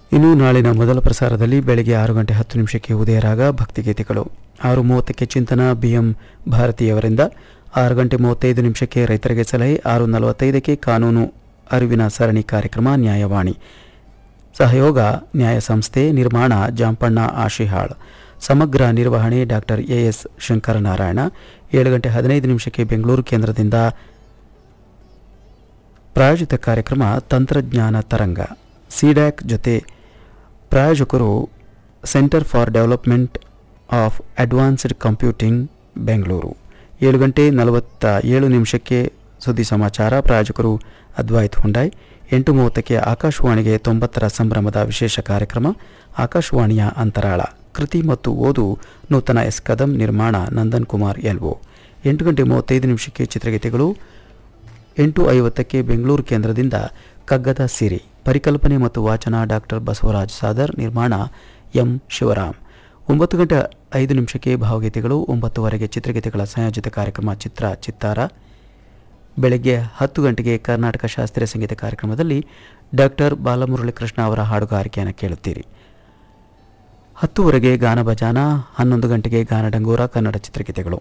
ಇನ್ನು ನಾಳಿನ ಮೊದಲ ಪ್ರಸಾರದಲ್ಲಿ ಬೆಳಗ್ಗೆ ಆರು ಗಂಟೆ ಹತ್ತು ನಿಮಿಷಕ್ಕೆ ಉದಯರಾಗ ಭಕ್ತಿಗೀತೆಗಳು ಆರು ಮೂವತ್ತಕ್ಕೆ ಚಿಂತನ ಬಿಎಂ ಭಾರತೀಯವರಿಂದ ಆರು ಗಂಟೆ ಮೂವತ್ತೈದು ನಿಮಿಷಕ್ಕೆ ರೈತರಿಗೆ ಸಲಹೆ ಆರು ನಲವತ್ತೈದಕ್ಕೆ ಕಾನೂನು ಅರಿವಿನ ಸರಣಿ ಕಾರ್ಯಕ್ರಮ ನ್ಯಾಯವಾಣಿ ಸಹಯೋಗ ನ್ಯಾಯ ಸಂಸ್ಥೆ ನಿರ್ಮಾಣ ಜಾಂಪಣ್ಣ ಆಶಿಹಾಳ್ ಸಮಗ್ರ ನಿರ್ವಹಣೆ ಡಾಕ್ಟರ್ ಎಎಸ್ ಶಂಕರನಾರಾಯಣ ಏಳು ಗಂಟೆ ಹದಿನೈದು ನಿಮಿಷಕ್ಕೆ ಬೆಂಗಳೂರು ಕೇಂದ್ರದಿಂದ ಪ್ರಾಯೋಜಿತ ಕಾರ್ಯಕ್ರಮ ತಂತ್ರಜ್ಞಾನ ತರಂಗ ಸಿಡ್ಯಾಕ್ ಜೊತೆ ಪ್ರಾಯೋಜಕರು centre for development of advanced computing Bengaluru ಏಳು ಗಂಟೆ ನಲವತ್ತ ಏಳು ನಿಮಿಷಕ್ಕೆ ಸುದ್ದಿ ಸಮಾಚಾರ ಪ್ರಾಯೋಜಕರು ಅದ್ವೈತ್ ಹುಂಡಾಯ್ ಎಂಟು ಮೂವತ್ತಕ್ಕೆ ಆಕಾಶವಾಣಿಗೆ ತೊಂಬತ್ತರ ಸಂಭ್ರಮದ ವಿಶೇಷ ಕಾರ್ಯಕ್ರಮ ಆಕಾಶವಾಣಿಯ ಅಂತರಾಳ ಕೃತಿ ಮತ್ತು ಓದು ನೂತನ ಎಸ್ ಕದಂ ನಿರ್ಮಾಣ ನಂದನ್ ಕುಮಾರ್ ಎಲ್ಒ ಎಂಟು ಗಂಟೆ ಮೂವತ್ತೈದು ನಿಮಿಷಕ್ಕೆ ಚಿತ್ರಗೀತೆಗಳು ಎಂಟು ಐವತ್ತಕ್ಕೆ ಬೆಂಗಳೂರು ಕೇಂದ್ರದಿಂದ ಕಗ್ಗದ ಸಿರಿ ಪರಿಕಲ್ಪನೆ ಮತ್ತು ವಾಚನ ಡಾಕ್ಟರ್ ಬಸವರಾಜ್ ಸಾದರ್ ನಿರ್ಮಾಣ ಎಂ ಶಿವರಾಮ್ ಒಂಬತ್ತು ಗಂಟೆ ಐದು ನಿಮಿಷಕ್ಕೆ ಭಾವಗೀತೆಗಳು ಒಂಬತ್ತುವರೆಗೆ ಚಿತ್ರಗೀತೆಗಳ ಸಂಯೋಜಿತ ಕಾರ್ಯಕ್ರಮ ಚಿತ್ರ ಚಿತ್ತಾರ ಬೆಳಗ್ಗೆ ಹತ್ತು ಗಂಟೆಗೆ ಕರ್ನಾಟಕ ಶಾಸ್ತ್ರೀಯ ಸಂಗೀತ ಕಾರ್ಯಕ್ರಮದಲ್ಲಿ ಡಾಕ್ಟರ್ ಬಾಲಮುರಳಿಕೃಷ್ಣ ಅವರ ಹಾಡುಗಾರಿಕೆಯನ್ನು ಕೇಳುತ್ತೀರಿ ಹತ್ತುವರೆಗೆ ಗಾನ ಭಜಾನ ಹನ್ನೊಂದು ಗಂಟೆಗೆ ಗಾನ ಡಂಗೂರ ಕನ್ನಡ ಚಿತ್ರಗೀತೆಗಳು